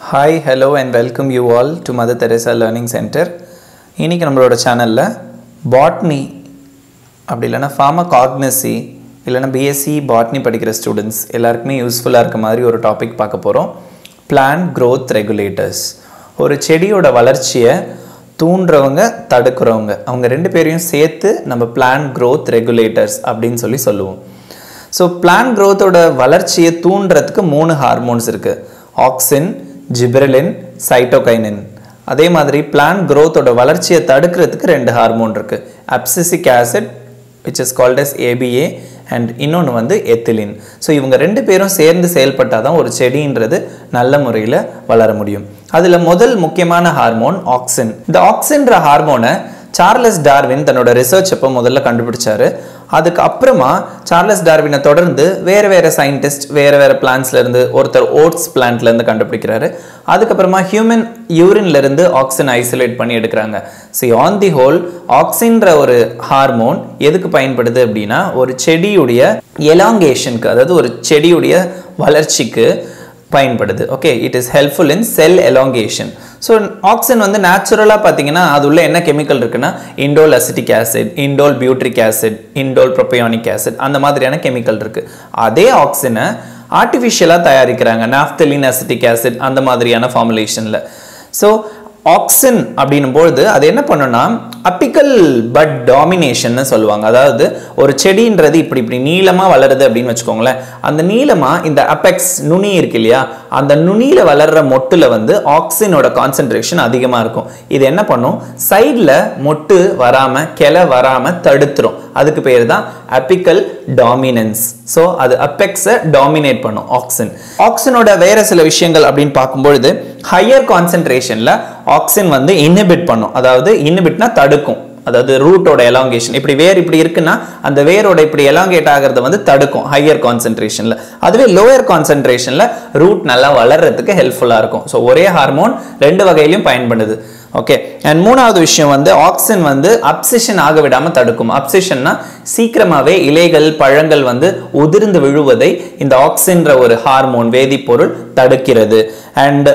Hi hello and welcome you all to Mother Teresa learning centre இன்றைக்கி நம்மளோட சேனலில் botany அப்படி இல்லைன்னா ஃபார்மகாக்னசி இல்லைன்னா பிஎஸ்சி பாட்னி படிக்கிற ஸ்டூடெண்ட்ஸ் எல்லாருக்குமே யூஸ்ஃபுல்லாக இருக்க மாதிரி ஒரு டாபிக் பார்க்க போகிறோம் பிளான் growth ரெகுலேட்டர்ஸ் ஒரு செடியோட வளர்ச்சியை தூண்டுறவங்க தடுக்கிறவங்க அவங்க ரெண்டு பேரையும் சேர்த்து நம்ம பிளான் growth ரெகுலேட்டர்ஸ் அப்படின்னு சொல்லி சொல்லுவோம் ஸோ பிளான் growthோட வளர்ச்சியை தூண்டுறதுக்கு மூணு ஹார்மோன்ஸ் இருக்குது ஆக்சின் ஜிப்ரலின் சைட்டோகைனின் அதே மாதிரி பிளான் growthோட வளர்ச்சியை தடுக்கிறதுக்கு ரெண்டு ஹார்மோன் இருக்குது abscisic acid which is called as A B A and இன்னொன்று வந்து எத்திலின் ஸோ இவங்க ரெண்டு பேரும் சேர்ந்து செயல்பட்டால் தான் ஒரு செடின்றது நல்ல முறையில் வளர முடியும் அதில் முதல் முக்கியமான ஹார்மோன் ஆக்சின் இந்த ஆக்சின்ற ஹார்மோனை சார்லஸ் டார்வின் தன்னோட ரிசர்ச் அப்போ முதல்ல கண்டுபிடிச்சாரு அதுக்கு அப்புறமா சார்லஸ் டார்வினை தொடர்ந்து வேறு வேறு சயின்டிஸ்ட் வேறு வேறு பிளான்ஸ்லேருந்து ஒருத்தர் ஓட்ஸ் பிளான்ட்லேருந்து கண்டுபிடிக்கிறாரு அதுக்கப்புறமா ஹியூமன் யூரின்லேருந்து ஆக்சின் ஐசோலேட் பண்ணி எடுக்கிறாங்க ஸோ ஆன் தி ஹோல் ஆக்சின்ற ஒரு ஹார்மோன் எதுக்கு பயன்படுது அப்படின்னா ஒரு செடியுடைய எலாங்கேஷனுக்கு அதாவது ஒரு செடியுடைய வளர்ச்சிக்கு பயன்படுது okay it is helpful in cell elongation so auxin வந்து நேச்சுரலாக பார்த்தீங்கன்னா அது உள்ள என்ன கெமிக்கல் இருக்குன்னா indole acetic acid indole butyric acid indole propionic acid அந்த மாதிரியான கெமிக்கல் இருக்குது அதே ஆக்சினை ஆர்டிஃபிஷியலாக தயாரிக்கிறாங்க நாப்தலின் அசிட்டிக் ஆசிட் அந்த மாதிரியான ஃபார்முலேஷனில் ஸோ ஆக்சின் அப்படின்னும் பொழுது அது என்ன பண்ணுன்னா அப்பிக்கல் பட் டாமினேஷன்னு சொல்லுவாங்க அதாவது ஒரு செடின்றது இப்படி இப்படி நீளமாக வளருது அப்படின்னு வச்சுக்கோங்களேன் அந்த நீளமாக இந்த அப்பெக்ஸ் நுனி இருக்கு இல்லையா அந்த நுனியில் வளர்ற மொட்டில் வந்து ஆக்சினோட கான்சென்ட்ரேஷன் அதிகமாக இருக்கும் இது என்ன பண்ணும் சைடில் மொட்டு வராமல் கிளை வராமல் தடுத்துரும் அதுக்கு பேர் தான் அப்பிக்கல் டாமினன்ஸ் ஸோ அது அப்பெக்ஸை டாமினேட் பண்ணும் ஆக்சின் ஆக்சினோட வேற சில விஷயங்கள் அப்படின்னு பார்க்கும்பொழுது ஹையர் கான்சென்ட்ரேஷனில் ஆக்சின் வந்து இன்ஹிபிட் பண்ணும் அதாவது இன்ஹிபிட்னா தடுக்கும் அதாவது ரூட்டோட எலாங்கேஷன் இப்படி வேர் இப்படி இருக்குன்னா அந்த வேரோட இப்படி எலாங்கேட் ஆகிறத வந்து தடுக்கும் ஹையர் கான்சென்ட்ரேஷனில் அதுவே லோயர் கான்சென்ட்ரேஷனில் ரூட் நல்லா வளர்றதுக்கு ஹெல்ப்ஃபுல்லாக இருக்கும் ஸோ ஒரே ஹார்மோன் ரெண்டு வகையிலையும் பயன்படுது ஓகே அண்ட் மூணாவது விஷயம் வந்து ஆக்சின் வந்து அப்சிஷன் ஆக விடாமல் தடுக்கும் அப்சிஷன்னா சீக்கிரமாகவே இலைகள் பழங்கள் வந்து உதிர்ந்து விழுவதை இந்த ஆக்சின்ற ஒரு ஹார்மோன் வேதிப்பொருள் தடுக்கிறது அண்ட்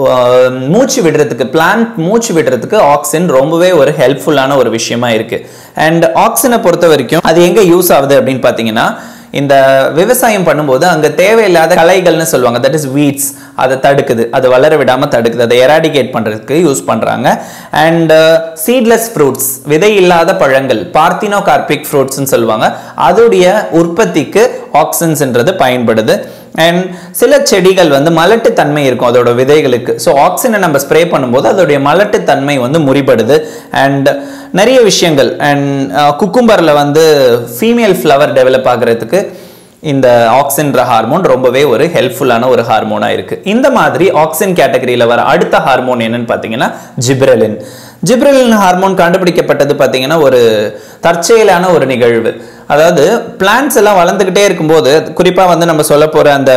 மூச்சு விடுறதுக்கு பிளான்ட் மூச்சு விடுறதுக்கு ஆக்சின் ரொம்பவே ஒரு ஹெல்ப்ஃபுல்லான ஒரு விஷயமா இருக்கு அண்ட் ஆக்சினை பொறுத்த வரைக்கும் அது எங்க யூஸ் ஆகுது அப்படின்னு பார்த்தீங்கன்னா இந்த விவசாயம் பண்ணும்போது அங்க தேவையில்லாத கலைகள்னு சொல்லுவாங்க தட் இஸ் வீட்ஸ் அதை தடுக்குது அது வளர விடாம தடுக்குது அதை எராடிகேட் பண்றதுக்கு யூஸ் பண்றாங்க அண்ட் சீட்லெஸ் ஃப்ரூட்ஸ் விதை இல்லாத பழங்கள் பார்த்தினோ கார்பிக் ஃப்ரூட்ஸ்னு சொல்லுவாங்க அதோடைய உற்பத்திக்கு ஆக்சின்ஸ்ன்றது பயன்படுது அண்ட் சில செடிகள் வந்து மலட்டுத்தன்மை இருக்கும் அதோட விதைகளுக்கு ஸோ ஆக்சினை நம்ம ஸ்ப்ரே பண்ணும்போது அதோடைய மலட்டுத்தன்மை வந்து முறிபடுது அண்ட் நிறைய விஷயங்கள் அண்ட் குக்கும்பரில் வந்து ஃபீமேல் ஃப்ளவர் டெவலப் ஆகிறதுக்கு இந்த ஆக்சின்ற ஹார்மோன் ரொம்பவே ஒரு ஹெல்ப்ஃபுல்லான ஒரு ஹார்மோனாக இருக்குது இந்த மாதிரி ஆக்சின் கேட்டகரியில் வர அடுத்த ஹார்மோன் என்னன்னு பார்த்தீங்கன்னா ஜிப்ரலின் ஜிப்ரலின் ஹார்மோன் கண்டுபிடிக்கப்பட்டது பார்த்தீங்கன்னா ஒரு தற்செயலான ஒரு நிகழ்வு அதாவது பிளான்ட்ஸ் எல்லாம் வளர்ந்துக்கிட்டே இருக்கும்போது குறிப்பாக வந்து நம்ம சொல்ல போகிற அந்த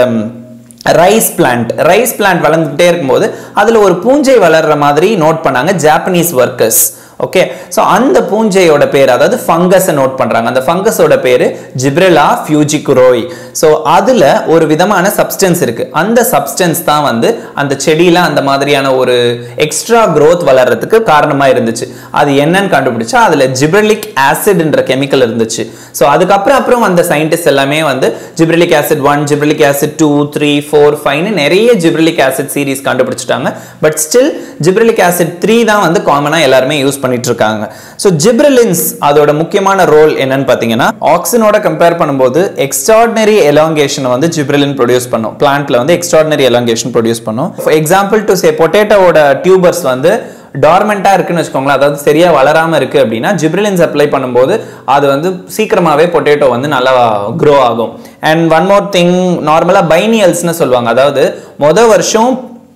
ரைஸ் பிளான்ட் ரைஸ் பிளான்ட் வளர்ந்துக்கிட்டே இருக்கும்போது அதில் ஒரு பூஞ்சை வளர்ற மாதிரி நோட் பண்ணாங்க ஜாப்பனீஸ் ஒர்க்கர்ஸ் ஓகே ஸோ அந்த பூஞ்சையோட பேர் அதாவது ஃபங்கஸை நோட் பண்ணுறாங்க அந்த ஃபங்கஸோட பேர் ஜிப்ரெலா ஃபியூஜிகுரோய் ஸோ அதில் ஒரு விதமான சப்ஸ்டன்ஸ் இருக்குது அந்த சப்ஸ்டன்ஸ் தான் வந்து அந்த செடியில் அந்த மாதிரியான ஒரு எக்ஸ்ட்ரா க்ரோத் வளர்கிறதுக்கு காரணமாக இருந்துச்சு அது என்னன்னு கண்டுபிடிச்சா அதில் ஜிப்ரலிக் ஆசிட்ன்ற கெமிக்கல் இருந்துச்சு ஸோ அதுக்கப்புறம் அப்புறம் அந்த சயின்டிஸ்ட் எல்லாமே வந்து gibberellic acid one gibberellic acid two three four ஃபைவ்னு நிறைய ஜிப்ரலிக் ஆசிட் சீரீஸ் கண்டுபிடிச்சிட்டாங்க but still gibberellic acid three தான் வந்து காமனாக எல்லாருமே யூஸ் பண்ணிட்டு இருக்காங்க ஸோ ஜிப்ரலின்ஸ் அதோட முக்கியமான ரோல் என்னன்னு பார்த்தீங்கன்னா ஆக்சினோட கம்பேர் பண்ணும்போது எக்ஸ்ட்ராடினரி எலாங்கேஷன் வந்து ஜிப்ரலின் ப்ரொடியூஸ் பண்ணும் பிளான்ட்ல வந்து எக்ஸ்ட்ராடினரி எலாங்கேஷன் ப்ரொடியூஸ் பண்ணும் ஃபார் எக்ஸாம்பிள் டு சே பொட்டேட்டோட டியூபர்ஸ் வந்து டார்மெண்ட்டாக இருக்குன்னு வச்சுக்கோங்களேன் அதாவது சரியாக வளராமல் இருக்குது அப்படின்னா ஜிப்ரிலின்ஸ் அப்ளை பண்ணும்போது அது வந்து சீக்கிரமாகவே பொட்டேட்டோ வந்து நல்லா க்ரோ ஆகும் அண்ட் ஒன் மோர் திங் நார்மலாக பைனியல்ஸ்னு சொல்லுவாங்க அதாவது மொதல் வருஷம்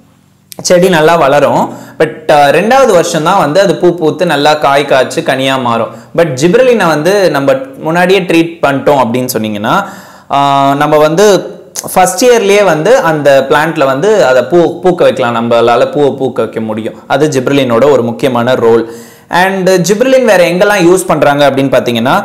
செடி நல்லா வளரும் பட் ரெண்டாவது வருஷம் தான் வந்து அது பூ பூத்து நல்லா காய் காய்ச்சி கனியாக மாறும் பட் ஜிப்ரலினை வந்து நம்ம முன்னாடியே ட்ரீட் பண்ணிட்டோம் அப்படின்னு சொன்னீங்கன்னா நம்ம வந்து ஃபர்ஸ்ட் இயர்லேயே வந்து அந்த பிளான்ட்ல வந்து அதை பூ பூக்க வைக்கலாம் நம்மளால பூவை பூக்க வைக்க முடியும் அது ஜிப்ரலினோட ஒரு முக்கியமான ரோல் அண்ட் ஜிப்ரலின் வேற எங்கெல்லாம் யூஸ் பண்றாங்க அப்படின்னு பார்த்தீங்கன்னா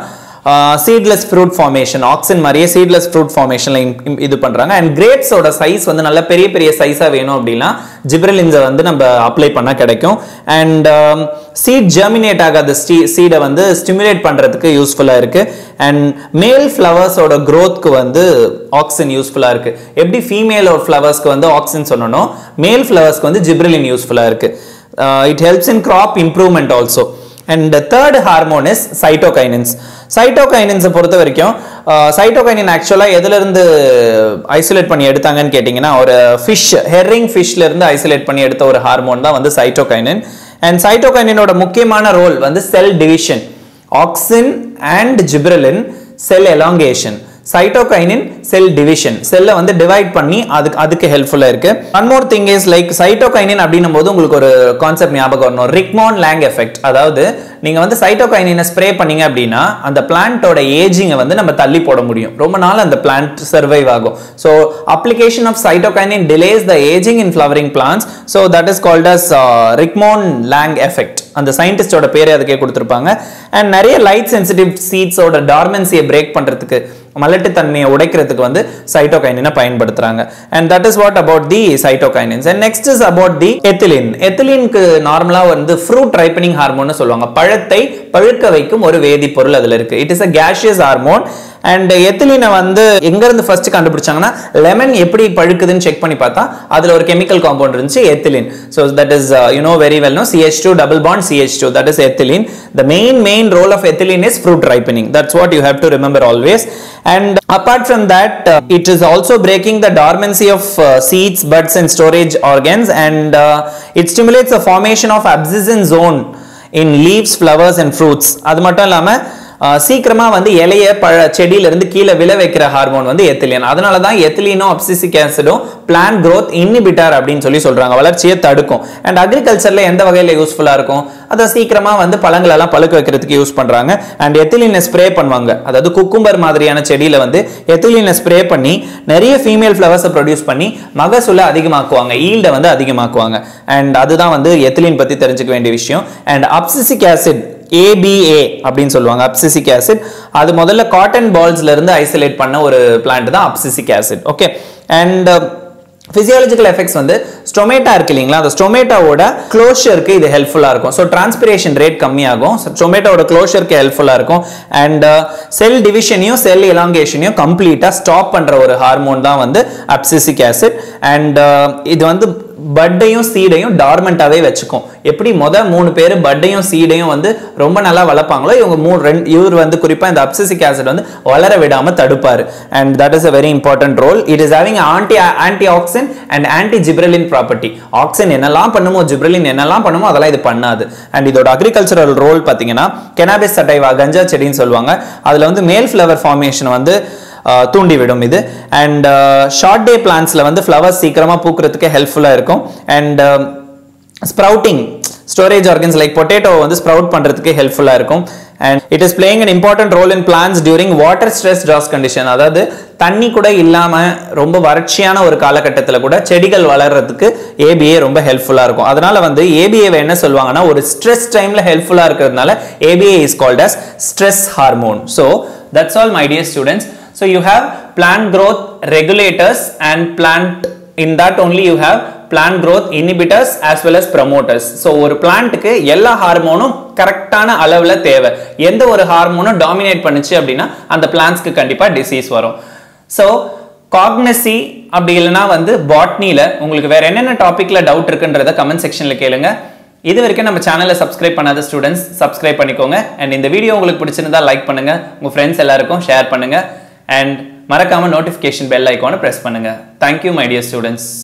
சீட்லெஸ் ஃப்ரூட் ஃபார்மேஷன் ஆக்சின் மாதிரியே சீட்லெஸ் ஃப்ரூட் ஃபார்மேஷனில் இது பண்ணுறாங்க அண்ட் கிரேப்ஸோட சைஸ் வந்து நல்ல பெரிய பெரிய சைஸாக வேணும் அப்படின்னா ஜிப்ரலின்ஸை வந்து நம்ம அப்ளை பண்ணால் கிடைக்கும் அண்ட் சீட் ஜெர்மினேட் ஆகாத ஸ்டீ சீடை வந்து ஸ்டிமுலேட் பண்ணுறதுக்கு யூஸ்ஃபுல்லாக இருக்குது அண்ட் மேல் ஃப்ளவர்ஸோட க்ரோத்க்கு வந்து ஆக்சின் யூஸ்ஃபுல்லாக இருக்குது எப்படி ஃபீமேல் ஃப்ளவர்ஸ்க்கு வந்து ஆக்சின் சொன்னனோ மேல் ஃப்ளவர்ஸ்க்கு வந்து ஜிப்ரலின் யூஸ்ஃபுல்லாக இருக்குது it helps in crop improvement also and third hormone is cytokinins சைட்டோகைனின்ஸை பொறுத்த வரைக்கும் சைட்டோகைனின் ஆக்சுவலாக எதுலேருந்து ஐசோலேட் பண்ணி எடுத்தாங்கன்னு கேட்டிங்கன்னா ஒரு ஃபிஷ் ஹெர்ரிங் ஃபிஷ்லேருந்து ஐசோலேட் பண்ணி எடுத்த ஒரு ஹார்மோன் தான் வந்து சைட்டோகைனின் அண்ட் சைட்டோகைனினோட முக்கியமான ரோல் வந்து cell division auxin and gibberellin cell elongation cytokinin cell division செல்லை வந்து டிவைட் பண்ணி அதுக்கு அதுக்கு ஹெல்ப்ஃபுல்லாக இருக்கு one more thing is like cytokinin அப்படின்னும் போது உங்களுக்கு ஒரு கான்செப்ட் ஞாபகம் வரணும் ரிக்மான் லேங் எஃபெக்ட் அதாவது நீங்க வந்து சைட்டோகைனினை ஸ்ப்ரே பண்ணீங்க அப்படின்னா அந்த பிளான்ட்டோட ஏஜிங்கை வந்து நம்ம தள்ளி போட முடியும் ரொம்ப நாள் அந்த பிளான்ட் சர்வைவ் ஆகும் so application of cytokinin delays the ageing in flowering plants so that is called as Richmond Lang effect அந்த சயின்டிஸ்டோட பேரே அதுக்கே கொடுத்துருப்பாங்க அண்ட் நிறைய லைட் சென்சிட்டிவ் சீட்ஸோட டார்மென்சியை பிரேக் பண்றதுக்கு மலட்டுத்தன்மையை உடைக்கிறதுக்கு வந்து சைட்டோகைனினை பயன்படுத்துறாங்க and that is what about the cytokinins and next is about the ethylene எத்திலினுக்கு நார்மலாக வந்து ஃப்ரூட் ரைப்பனிங் ஹார்மோன் சொல்லுவாங்க பழத்தை பழுக்க வைக்கும் ஒரு வேதிப்பொருள் அதில் இருக்கு it is a gaseous hormone and எத்திலினை வந்து எங்கேருந்து ஃபர்ஸ்ட் கண்டுபிடிச்சாங்கன்னா லெமன் எப்படி பழுக்குதுன்னு செக் பண்ணி பார்த்தா அதில் ஒரு கெமிக்கல் காம்பவுண்ட் இருந்துச்சு ethylene so that is you know very well know C H two double bond C H two that is ethylene the main main role of ethylene is fruit ripening that's what you have to remember always and apart from that uh, it is also breaking the dormancy of uh, seeds buds and storage organs and uh, it stimulates the formation of abscission zone in leaves flowers and fruits அது மட்டும் இல்லாம சீக்கிரமா வந்து இலைய பழ செடியில இருந்து கீழே விழ வைக்கிற ஹார்மோன் வந்து எத்திலியன் அதனால தான் எத்திலினும் அப்சிசிக் ஆசிடும் பிளான்ட் growth இன்ஹிபிட்டார் அப்படின்னு சொல்லி சொல்றாங்க வளர்ச்சியை தடுக்கும் அண்ட் அக்ரிகல்ச்சர்ல எந்த வகையில யூஸ்ஃபுல்லா இருக்கும் அதை சீக்கிரமா வந்து பழங்கள் எல்லாம் பழுக்க வைக்கிறதுக்கு யூஸ் பண்றாங்க அண்ட் எத்திலினை ஸ்ப்ரே பண்ணுவாங்க அதாவது குக்கும்பர் மாதிரியான செடியில வந்து எத்திலினை ஸ்ப்ரே பண்ணி நிறைய ஃபீமேல் ஃப்ளவர்ஸை ப்ரொடியூஸ் பண்ணி மகசூலை அதிகமாக்குவாங்க ஈல்டை வந்து அதிகமாக்குவாங்க அண்ட் அதுதான் வந்து எத்திலின் பத்தி தெரிஞ்சுக்க வேண்டிய விஷயம் அண்ட் அப்சிசிக் ஆசிட் ஏபிஏ அப்படின்னு சொல்லுவாங்க அப்சிசிக் ஆசிட் அது முதல்ல காட்டன் பால்ஸ்ல இருந்து ஐசோலேட் பண்ண ஒரு பிளான்ட் தான் abscisic acid okay and physiological effects வந்து ஸ்டொமேட்டா இருக்கு இல்லைங்களா அந்த ஸ்டொமேட்டாவோட க்ளோஷருக்கு இது ஹெல்ப்ஃபுல்லாக இருக்கும் ஸோ டிரான்ஸ்பிரேஷன் ரேட் கம்மியாகும் ஸ்டொமேட்டோட க்ளோஷருக்கு ஹெல்ப்ஃபுல்லாக இருக்கும் அண்ட் செல் டிவிஷனையும் செல் எலாங்கேஷனையும் கம்ப்ளீட்டாக ஸ்டாப் பண்ணுற ஒரு ஹார்மோன் தான் வந்து அப்சிசிக் ஆசிட் அண்ட் இது வந்து பட்டையும் சீடையும் டார்மெண்ட்டாகவே வச்சுக்கும் எப்படி மொத மூணு பேர் பட்டையும் சீடையும் வந்து ரொம்ப நல்லா வளர்ப்பாங்களோ இவங்க மூணு ரெண்டு இவர் வந்து குறிப்பாக இந்த அப்சிசிக் ஆசிட் வந்து வளர விடாமல் தடுப்பார் and that is a very important role it is having anti anti auxin and anti gibberellin property auxin என்னெல்லாம் பண்ணுமோ ஜிப்ரலின் என்னெல்லாம் பண்ணுமோ அதெல்லாம் இது பண்ணாது அண்ட் இதோட அக்ரிகல்ச்சரல் ரோல் பார்த்தீங்கன்னா கெனாபிஸ் சட்டைவா கஞ்சா செடின்னு சொல்லுவாங்க அதில் வந்து மேல் ஃப்ளவர் ஃபார்மேஷன் வந்து தூண்டிவிடும் இது அண்ட் ஷார்ட் டே பிளான்ஸில் வந்து ஃப்ளவர்ஸ் சீக்கிரமாக பூக்கிறதுக்கு ஹெல்ப்ஃபுல்லாக இருக்கும் and sprouting storage organs like potato வந்து ஸ்ப்ரவுட் பண்ணுறதுக்கு ஹெல்ப்ஃபுல்லாக இருக்கும் and it is playing an important role in plants during water stress drought condition அதாவது தண்ணி கூட இல்லாமல் ரொம்ப வறட்சியான ஒரு காலகட்டத்தில் கூட செடிகள் வளர்றதுக்கு ஏபிஏ ரொம்ப ஹெல்ப்ஃபுல்லாக இருக்கும் அதனால வந்து ஏபிஏவை என்ன சொல்லுவாங்கன்னா ஒரு ஸ்ட்ரெஸ் டைமில் ஹெல்ப்ஃபுல்லாக இருக்கிறதுனால A B A is called as stress hormone so that's all my dear students So you have plant growth regulators and plant in that only you have plant growth inhibitors as well as promoters. So ஒரு பிளான்ட்டுக்கு எல்லா ஹார்மோனும் கரெக்டான அளவில் தேவை எந்த ஒரு ஹார்மோனும் dominate பண்ணுச்சு அப்படின்னா அந்த பிளான்ஸ்க்கு கண்டிப்பாக டிசீஸ் வரும் ஸோ காக்னசி அப்படி இல்லைனா வந்து பாட்னியில் உங்களுக்கு வேற என்னென்ன டாப்பிக்கில் டவுட் இருக்குன்றத கமெண்ட் செக்ஷனில் கேளுங்க இது வரைக்கும் நம்ம சேனலை சப்ஸ்கிரைப் பண்ணாத ஸ்டூடெண்ட்ஸ் சப்ஸ்கிரைப் பண்ணிக்கோங்க அண்ட் இந்த வீடியோ உங்களுக்கு பிடிச்சிருந்தா லைக் பண்ணுங்க உங்க ஃப்ரெண்ட்ஸ் எல்லாருக்கும் ஷேர் பண்ணுங்க அண்ட் மறக்காம நோட்டிஃபிகேஷன் பெல் ஐக்கானை ப்ரெஸ் பண்ணுங்க தேங்க்யூ மை டியர் ஸ்டூடெண்ட்ஸ்